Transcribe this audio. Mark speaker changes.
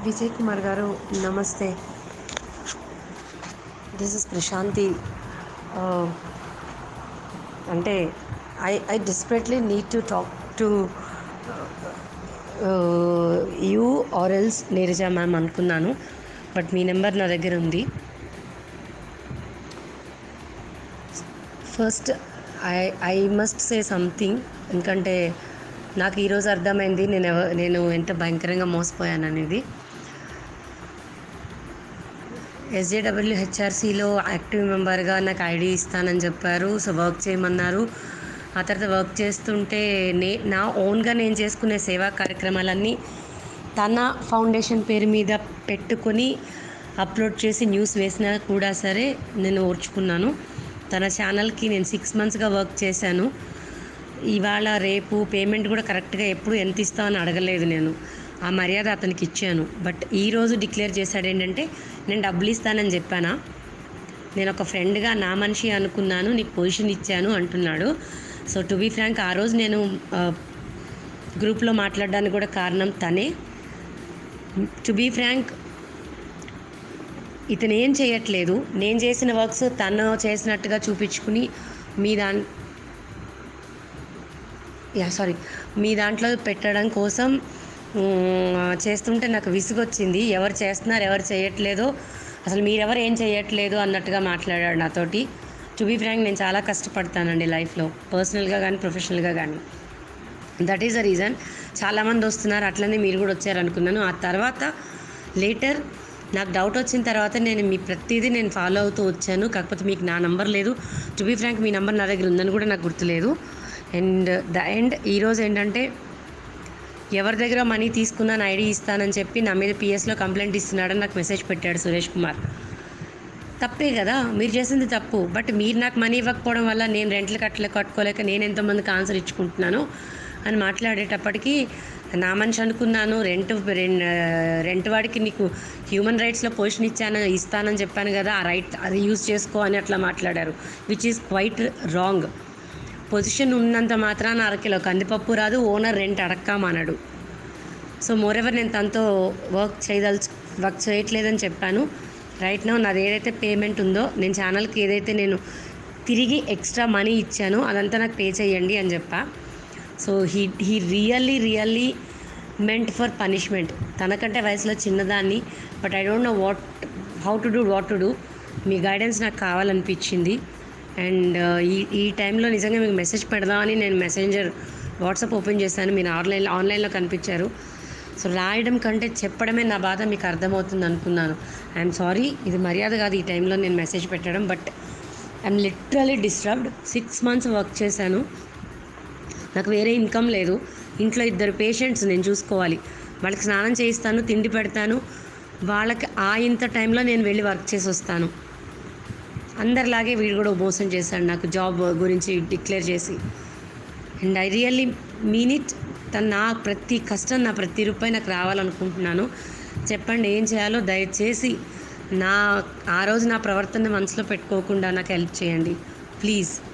Speaker 1: విజయ్ కుమార్ గారు నమస్తే this is Prashanti అంటే I I desperately need to talk to you or else Neeraja ma'am అనుకున్నాను but మీ నెంబర్ నా దగ్గర ఉంది first I I must say something ఎందుకంటే నాకు ఈరోజు అర్థమైంది నేను ఎవ నేను ఎంత భయంకరంగా మోసపోయాను అనేది ఎస్జేడబ్ల్యూ హెచ్ఆర్సీలో యాక్టివ్ మెంబర్గా నాకు ఐడి ఇస్తానని చెప్పారు సో వర్క్ చేయమన్నారు ఆ తర్వాత వర్క్ చేస్తుంటే నే నా ఓన్గా నేను చేసుకునే సేవా కార్యక్రమాలన్నీ తన ఫౌండేషన్ పేరు మీద పెట్టుకొని అప్లోడ్ చేసి న్యూస్ వేసినా కూడా సరే నేను ఓర్చుకున్నాను తన ఛానల్కి నేను సిక్స్ మంత్స్గా వర్క్ చేశాను ఇవాళ రేపు పేమెంట్ కూడా కరెక్ట్గా ఎప్పుడు ఎంత ఇస్తామని అడగలేదు నేను ఆ మర్యాద అతనికి ఇచ్చాను బట్ ఈరోజు డిక్లేర్ చేశాడు ఏంటంటే నేను డబ్బులు ఇస్తానని చెప్పానా నేను ఒక ఫ్రెండ్గా నా మనిషి అనుకున్నాను నీకు పొజిషన్ ఇచ్చాను అంటున్నాడు సో టు బీ ఫ్రాంక్ ఆ రోజు నేను గ్రూప్లో మాట్లాడడానికి కూడా కారణం తనే టు బీ ఫ్రాంక్ ఇతను ఏం చేయట్లేదు నేను చేసిన వర్క్స్ తను చేసినట్టుగా చూపించుకుని మీ దాని యా సారీ మీ దాంట్లో పెట్టడం కోసం మ్, చేస్తుంటే నాకు విసుగొచ్చింది ఎవరు చేస్తున్నారు ఎవరు చేయట్లేదో అసలు మీరెవరు ఏం చేయట్లేదు అన్నట్టుగా మాట్లాడాడు నాతోటి టు బీ ఫ్రాంక్ నేను చాలా కష్టపడతానండి లైఫ్లో పర్సనల్గా కానీ ప్రొఫెషనల్గా కానీ దట్ ఈస్ ద రీజన్ చాలామంది వస్తున్నారు అట్లనే మీరు కూడా వచ్చారు అనుకున్నాను ఆ తర్వాత లేటర్ నాకు డౌట్ వచ్చిన తర్వాత నేను మీ ప్రతిదీ నేను ఫాలో అవుతూ వచ్చాను కాకపోతే మీకు నా నంబర్ లేదు టు బీ ఫ్రాంక్ మీ నంబర్ నా దగ్గర ఉందని కూడా నాకు గుర్తులేదు అండ్ ద ఎండ్ ఈరోజు ఏంటంటే ఎవరి దగ్గర మనీ తీసుకున్నాను ఐడి ఇస్తానని చెప్పి నా మీద పిఎస్లో కంప్లైంట్ ఇస్తున్నాడని నాకు మెసేజ్ పెట్టాడు సురేష్ కుమార్ తప్పే కదా మీరు చేసింది తప్పు బట్ మీరు నాకు మనీ ఇవ్వకపోవడం వల్ల నేను రెంట్లు కట్టలే కట్టుకోలేక నేను ఎంతమందికి ఆన్సర్ ఇచ్చుకుంటున్నాను అని మాట్లాడేటప్పటికి నా మనిషి అనుకున్నాను రెంట్ రెం- రెంట్ వాడికి నీకు హ్యూమన్ రైట్స్లో పొజిషన్ ఇచ్చాను ఇస్తానని చెప్పాను కదా ఆ రైట్ అది యూజ్ చేసుకో అని అట్లా మాట్లాడారు which is quite wrong position ఉన్నంత మాత్రాన అరకిలో కందిపప్పు రాదు ఓనర్ రెంట్ అడక్కామన్నాడు సో మోర్ ఎవర్ నేను తనతో వర్క్ చేయదలుచు వర్క్ చేయట్లేదని చెప్పాను రైట్ నో నాది ఏదైతే పేమెంట్ ఉందో నేను ఛానల్కి ఏదైతే నేను తిరిగి ఎక్స్ట్రా మనీ ఇచ్చానో అదంతా నాకు పే చేయండి అని చెప్పా so he he really really meant for punishment తనకంటే వయసులో చిన్నదాన్ని but I don't know what how to do what to do మీ గైడెన్స్ నాకు కావాలనిపించింది అండ్ ఈ ఈ టైంలో నిజంగా మీకు మెసేజ్ పెడదామని నేను మెసెంజర్ వాట్సాప్ ఓపెన్ చేశాను మీరు ఆన్లైన్ ఆన్లైన్లో కనిపించారు సో రాయడం కంటే చెప్పడమే నా బాధ మీకు అర్థమవుతుంది అనుకున్నాను ఐఎమ్ సారీ ఇది మర్యాద కాదు ఈ టైంలో నేను మెసేజ్ పెట్టడం but I'm literally disturbed six months work చేశాను నాకు వేరే ఇన్కమ్ లేదు ఇంట్లో ఇద్దరు పేషెంట్స్ నేను చూసుకోవాలి వాళ్ళకి స్నానం చేయిస్తాను తిండి పెడతాను వాళ్ళకి ఆ ఇంత టైంలో నేను వెళ్ళి వర్క్ చేసి వస్తాను అందరిలాగే వీడు కూడా మోసం చేశాడు నాకు జాబ్ గురించి డిక్లేర్ చేసి and I really mean it తన నా ప్రతి కష్టం నా ప్రతి రూపాయి నాకు రావాలనుకుంటున్నాను చెప్పండి ఏం చేయాలో దయచేసి నా ఆ రోజు నా ప్రవర్తన మనసులో పెట్టుకోకుండా నాకు హెల్ప్ చేయండి ప్లీజ్